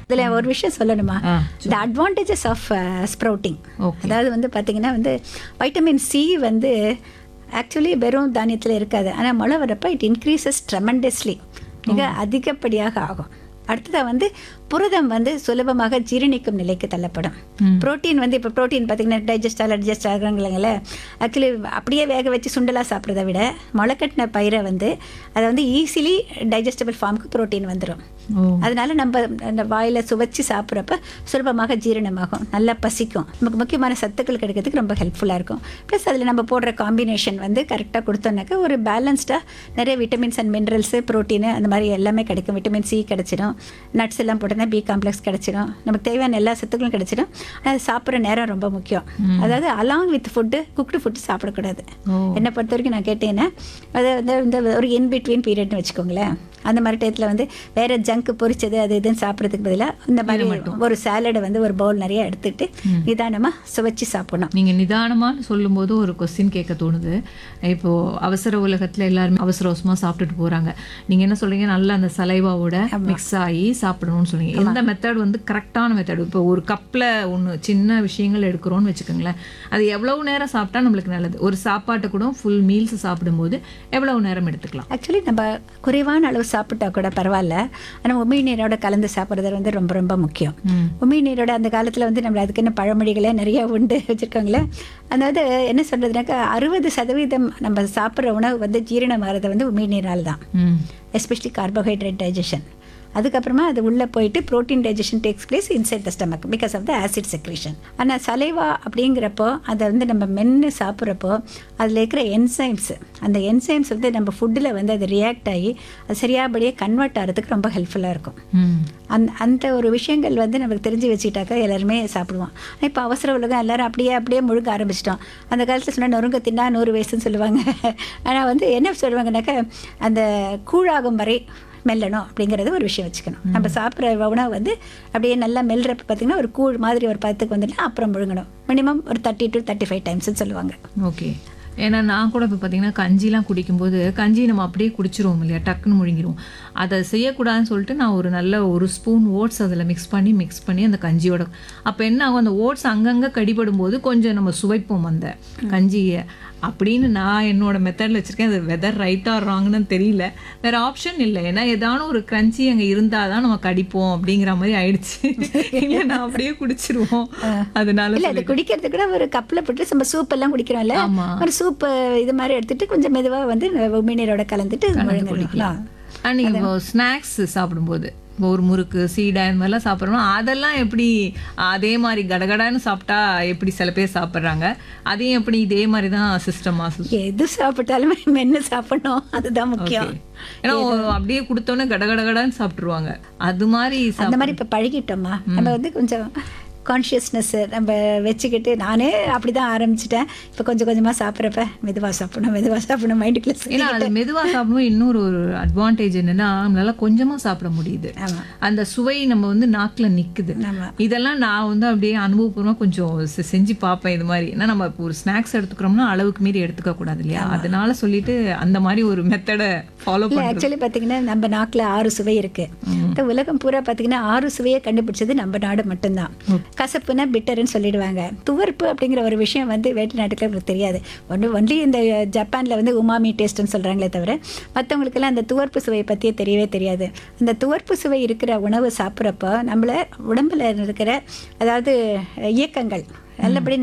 இதில் ஒரு விஷயம் சொல்லணுமா ஆ, the advantages of sprouting Okay. அதாவது வந்து பார்த்தீங்கன்னா வந்து வைட்டமின் சி வந்து ஆக்சுவலி வெறும் தானியத்தில் இருக்காது ஆனால் மழை வரப்போ இட் இன்க்ரீசஸ் ட்ரெமண்டஸ்லி மிக அதிகப்படியாக ஆகும் அடுத்ததாக வந்து புரதம் வந்து சுலபமாக ஜீரணிக்கும் நிலைக்கு தள்ளப்படும் புரோட்டீன் வந்து இப்போ புரோட்டீன் பார்த்தீங்கன்னா டைஜஸ்ட் ஆகல டைஜஸ்ட் ஆகுறாங்களே ஆக்சுவலி அப்படியே வேக வச்சு சுண்டலாக சாப்பிட்றத விட முளைக்கட்டின பயிரை வந்து அதை வந்து ஈஸிலி டைஜஸ்டபிள் ஃபார்முக்கு புரோட்டீன் வந்துடும் ஓ அதனால நம்ம அந்த வாயில சுவைச்சு சாப்பிட்றப்ப சுலபமாக ஜீரணமாகும் நல்லா பசிக்கும் நமக்கு முக்கியமான சத்துக்கள் கிடைக்கிறதுக்கு ரொம்ப ஹெல்ப்ஃபுல்லாக இருக்கும் ப்ளஸ் அதில் நம்ம போடுற காம்பினேஷன் வந்து கரெக்டாக கொடுத்தோன்னாக்கா ஒரு பேலன்ஸ்டாக நிறைய விட்டமின்ஸ் அண்ட் மினரல்ஸு ப்ரோட்டீனு அந்த மாதிரி எல்லாமே கிடைக்கும் விட்டமின் சி கிடைச்சிடும் நட்ஸ் எல்லாம் போட்டோன்னா பி காம்ப்ளெக்ஸ் கிடைச்சிடும் நமக்கு தேவையான எல்லா சத்துக்களும் கிடைச்சிடும் அது சாப்பிட்ற நேரம் ரொம்ப முக்கியம் அதாவது along with food cooked food சாப்பிடக்கூடாது ஓ என்னை பொறுத்த வரைக்கும் நான் கேட்டேன்னா அது வந்து இந்த ஒரு இன் பிட்வீன் பீரியட்னு வச்சுக்கோங்களேன் அந்த மாதிரி டயத்தில் வந்து வேற ஜங்க் பொரிச்சது அது இதுன்னு சாப்பிட்றதுக்கு பதிலாக இந்த மாதிரி ஒரு சாலடை வந்து ஒரு பவுல் நிறைய எடுத்துட்டு நிதானமாக சுவைச்சு சாப்பிடணும் நீங்க நிதானமான்னு சொல்லும்போது ஒரு கொஸ்டின் கேட்க தோணுது இப்போ அவசர உலகத்துல எல்லாருமே அவசர அவசரமா சாப்பிட்டுட்டு போறாங்க நீங்க என்ன சொல்றீங்க நல்லா அந்த சலைவாவோட மிக்ஸ் ஆகி சாப்பிடணும்னு சொல்றீங்க எந்த மெத்தட் வந்து கரெக்டான மெத்தட் இப்போ ஒரு கப்ல ஒண்ணு சின்ன விஷயங்கள் எடுக்கிறோம்னு வச்சுக்கோங்களேன் அது எவ்வளவு நேரம் சாப்பிட்டா நம்மளுக்கு நல்லது ஒரு சாப்பாட்டை கூட ஃபுல் மீல்ஸ் சாப்பிடும்போது எவ்வளவு நேரம் எடுத்துக்கலாம் ஆக்சுவலி நம்ம குறைவான அளவு சாப்பிட்டா கூட பரவாயில்ல ஆனால் உமி நீரோட கலந்து சாப்பிட்றது வந்து ரொம்ப ரொம்ப முக்கியம் ம். உமி நீரோட அந்த காலத்தில் வந்து நம்ம அதுக்குன்னு பழமொழிகளே நிறைய உண்டு வச்சுருக்காங்களே அதாவது என்ன சொல்கிறதுனாக்கா அறுபது சதவீதம் நம்ம சாப்பிட்ற உணவு வந்து ஜீரணமாகிறது வந்து உமி நீரால் தான் ம் எஸ்பெஷலி கார்போஹைட்ரேட் டைஜஷன் அதுக்கப்புறமா அது உள்ளே போயிட்டு protein digestion takes place inside the stomach because of the acid secretion ஆனால் சலைவா அப்படிங்கிறப்போ அதை வந்து நம்ம மென்று சாப்பிட்றப்போ அதில் இருக்கிற என்சைம்ஸ் அந்த என்சைம்ஸ் வந்து நம்ம ஃபுட்டில் வந்து அது ரியாக்ட் ஆகி அது சரியாபடியே கன்வெர்ட் ஆகிறதுக்கு ரொம்ப ஹெல்ப்ஃபுல்லாக இருக்கும் ம் அந்த அந்த ஒரு விஷயங்கள் வந்து நமக்கு தெரிஞ்சு வச்சுக்கிட்டாக்கா எல்லாருமே சாப்பிடுவோம் இப்போ அவசர உலகம் எல்லாரும் அப்படியே அப்படியே முழுங்க ஆரம்பிச்சிட்டோம் அந்த காலத்தில் சொன்னால் நொறுங்க தின்னா நூறு வயசுன்னு சொல்லுவாங்க ஆனால் வந்து என்ன சொல்லுவாங்கனாக்கா அந்த கூழாகும் வரை மெல்லணும் அப்படிங்கிறது ஒரு விஷயம் வச்சுக்கணும் நம்ம சாப்பிட்ற உணவு வந்து அப்படியே நல்லா மெல்றப்ப பார்த்தீங்கன்னா ஒரு கூழ் மாதிரி ஒரு பதத்துக்கு வந்துட்டு அப்புறம் முழுங்கணும் மினிமம் ஒரு தேர்ட்டி டு தேர்ட்டி ஃபைவ் டைம்ஸ்னு சொல்லுவாங்க ஓகே ஏன்னா நான் கூட இப்போ பார்த்தீங்கன்னா கஞ்சிலாம் குடிக்கும்போது கஞ்சி நம்ம அப்படியே குடிச்சிருவோம் இல்லையா டக்குன்னு முழுங்கிடுவோம் அதை செய்யக்கூடாதுன்னு சொல்லிட்டு நான் ஒரு நல்ல ஒரு ஸ்பூன் ஓட்ஸ் அதில் மிக்ஸ் பண்ணி மிக்ஸ் பண்ணி அந்த கஞ்சியோட அப்போ என்ன ஆகும் அந்த ஓட்ஸ் அங்கங்கே கடிபடும் போது கொஞ்சம் நம்ம சுவைப்போம் அந்த கஞ்சியை அப்படின்னு நான் என்னோட மெத்தடில் வச்சுருக்கேன் அது வெதர் ரைட்டா ராங்னு தெரியல வேற ஆப்ஷன் இல்லை ஏன்னா ஏதான ஒரு கிரன்ச்சி அங்கே இருந்தால் தான் நம்ம கடிப்போம் அப்படிங்கிற மாதிரி ஆயிடுச்சு இல்லை நான் அப்படியே குடிச்சிருவோம் அதனால இல்லை அது குடிக்கிறது கூட ஒரு கப்பில் போட்டு நம்ம சூப் எல்லாம் குடிக்கிறோம்ல ஆமா. ஒரு சூப் இது மாதிரி எடுத்துட்டு கொஞ்சம் மெதுவாக வந்து உமிநீரோட கலந்துட்டு முழுங்கணும் அண்ட் நீங்க இப்போ ஸ்நாக்ஸ் சாப்பிடும்போது இப்போ ஒரு முறுக்கு சீடை இந்த மாதிரிலாம் சாப்பிட்றோம் அதெல்லாம் எப்படி அதே மாதிரி கடகடான்னு சாப்பிட்டா எப்படி சில பேர் சாப்பிட்றாங்க அதையும் எப்படி இதே மாதிரி தான் சிஸ்டமா எது சாப்பிட்டாலுமே மென்று சாப்பிடணும் அதுதான் முக்கியம் ஏன்னா ஒரு அப்படியே கொடுத்தோன்னே கடகடகடான்னு சாப்பிட்ருவாங்க அது மாதிரி சாப்- அந்த மாதிரி இப்போ பழகிட்டோமா நம்ம வந்து கொஞ்சம் கான்ஷியஸ்னஸ் நம்ம வச்சுக்கிட்டு நானே அப்படி தான் ஆரம்பிச்சிட்டேன் இப்போ கொஞ்சம் கொஞ்சமாக சாப்பிட்றப்ப மெதுவாக சாப்பிடணும் மெதுவாக சாப்பிடணும் மைண்டுக்குள்ளே ஏன்னா அது மெதுவா சாப்பிடும்போது இன்னொரு ஒரு அட்வான்டேஜ் என்னன்னா நம்மளால கொஞ்சமா சாப்பிட முடியுது ஆமாம் அந்த சுவை நம்ம வந்து நாக்குல நிக்குது ஆமாம் இதெல்லாம் நான் வந்து அப்படியே அனுபவபூர்வமாக கொஞ்சம் செ- செஞ்சு பார்ப்பேன் இது மாதிரி ஏன்னா நம்ம இப்போ ஒரு ஸ்நாக்ஸ் எடுத்துக்கிறோம்னா அளவுக்கு மீறி எடுத்துக்க கூடாது இல்லையா அதனால சொல்லிட்டு அந்த மாதிரி ஒரு மெத்தடை ஃபாலோ இல்லை பண்ணுறது ஆக்சுவலி பார்த்தீங்கன்னா நம்ம நாக்கில் ஆறு சுவை இருக்கு இந்த உலகம் பூரா பார்த்தீங்கன்னா ஆறு சுவையை கண்டுபிடிச்சது நம்ம நாடு மட்டும்தான் கசப்புனா பிட்டர்னு சொல்லிடுவாங்க துவர்ப்பு அப்படிங்கிற ஒரு விஷயம் வந்து வேட்டு நாட்டுக்கு உங்களுக்கு தெரியாது ஒன்று ஒன்லி இந்த ஜப்பானில் வந்து உமாமி டேஸ்ட்னு சொல்கிறாங்களே தவிர மற்றவங்களுக்கெல்லாம் அந்த துவர்ப்பு சுவையை பற்றியே தெரியவே தெரியாது அந்த துவர்ப்பு சுவை இருக்கிற உணவு சாப்பிட்றப்போ நம்மள உடம்புல இருக்கிற அதாவது இயக்கங்கள் நல்லபடி